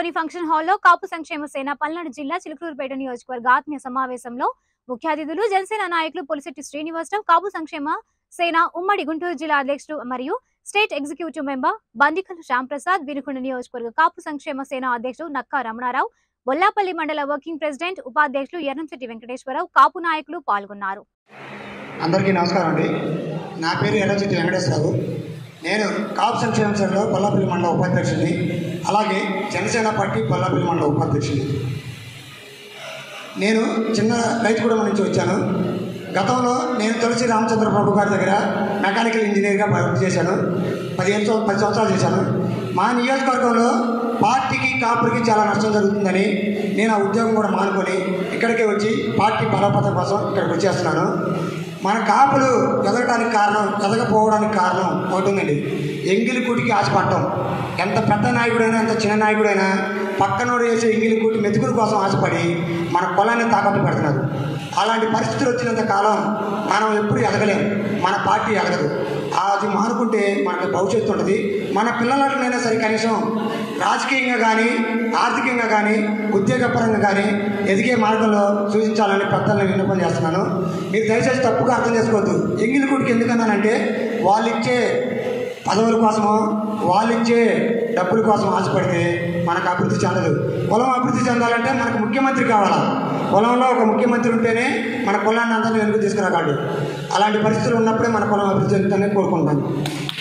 రాజధాని ఫంక్షన్ హాల్లో కాపు సంక్షేమ సేన పల్నాడు జిల్లా చిలుకూరుపేట నియోజకవర్గ ఆత్మీయ సమావేశంలో ముఖ్య అతిథులు జనసేన నాయకులు పొలిశెట్టి శ్రీనివాసరావు కాపు సంక్షేమ సేన ఉమ్మడి గుంటూరు జిల్లా అధ్యక్షుడు మరియు state executive member Bandikal Shyamprasad Vinukonda నియోజకవర్గ కాపు సంక్షేమ సేన అధ్యక్షుడు నక్కా రమణారావు బొల్లాపల్లి మండల వర్కింగ్ ప్రెసిడెంట్ ఉపాధ్యక్షులు ఎర్రంశెట్టి వెంకటేశ్వరరావు కాపు నాయకులు పాల్గొన్నారు అందరికీ నమస్కారం అండి నా పేరు ఎర్రచెట్టి వెంకటేశ్వరరావు నేను కాపు సంక్షేమ సేవలో పల్లాపల్లి మండల ఉపాధ్యక్షుడిని అలాగే జనసేన పార్టీ పల్లాపల్లి మండల ఉపాధ్యక్షుడిని నేను చిన్న రైతుగూడెం నుంచి వచ్చాను గతంలో నేను తులసి రామచంద్ర ప్రభు గారి దగ్గర మెకానికల్ ఇంజనీర్గా వర్క్ చేశాను పదిహేను సంవ- పది సంవత్సరాలు చేశాను మా నియోజకవర్గంలో పార్టీకి కాపురికి చాలా నష్టం జరుగుతుందని నేను ఆ ఉద్యోగం కూడా మానుకొని ఇక్కడికే వచ్చి పార్టీ బలోపేతం కోసం ఇక్కడికి వచ్చేస్తున్నాను మన కాపులు ఎదగడానికి కారణం ఎదగపోవడానికి కారణం ఒకటి ఉందండి ఎంగిలి కూటికి ఆశపడటం ఎంత పెద్ద నాయకుడైనా ఎంత చిన్న నాయకుడైనా పక్కనోడు వేసే ఎంగిలి కూటి మెతుకుల కోసం ఆశపడి మన పొలాన్ని తాకట్టు పెడుతున్నారు అలాంటి పరిస్థితులు వచ్చినంత కాలం మనం ఎప్పుడు ఎదగలేం మన పార్టీ ఎదగదు అది మానుకుంటే మనకు భవిష్యత్తు ఉంటుంది మన పిల్లలకైనా సరే కనీసం రాజకీయంగా కానీ ఆర్థికంగా కానీ ఉద్యోగపరంగా కానీ ఎదిగే మార్గంలో సూచించాలని పెద్దలను విన్నపం చేస్తున్నాను మీరు దయచేసి తప్పుగా అర్థం చేసుకోవద్దు ఎంగిలి గుడికి ఎందుకన్నానంటే వాళ్ళు ఇచ్చే పదవుల కోసమో వాళ్ళు ఇచ్చే డబ్బుల కోసం ఆశపడితే మనకు అభివృద్ధి చెందదు పొలం అభివృద్ధి చెందాలంటే మనకు ముఖ్యమంత్రి కావాలా పొలంలో ఒక ముఖ్యమంత్రి ఉంటేనే మన కులాన్ని అందరినీ వెనుక తీసుకురాగలడు అలాంటి పరిస్థితులు ఉన్నప్పుడే మన పొలం అభివృద్ధి చెందుతుందని కోరుకుంటాను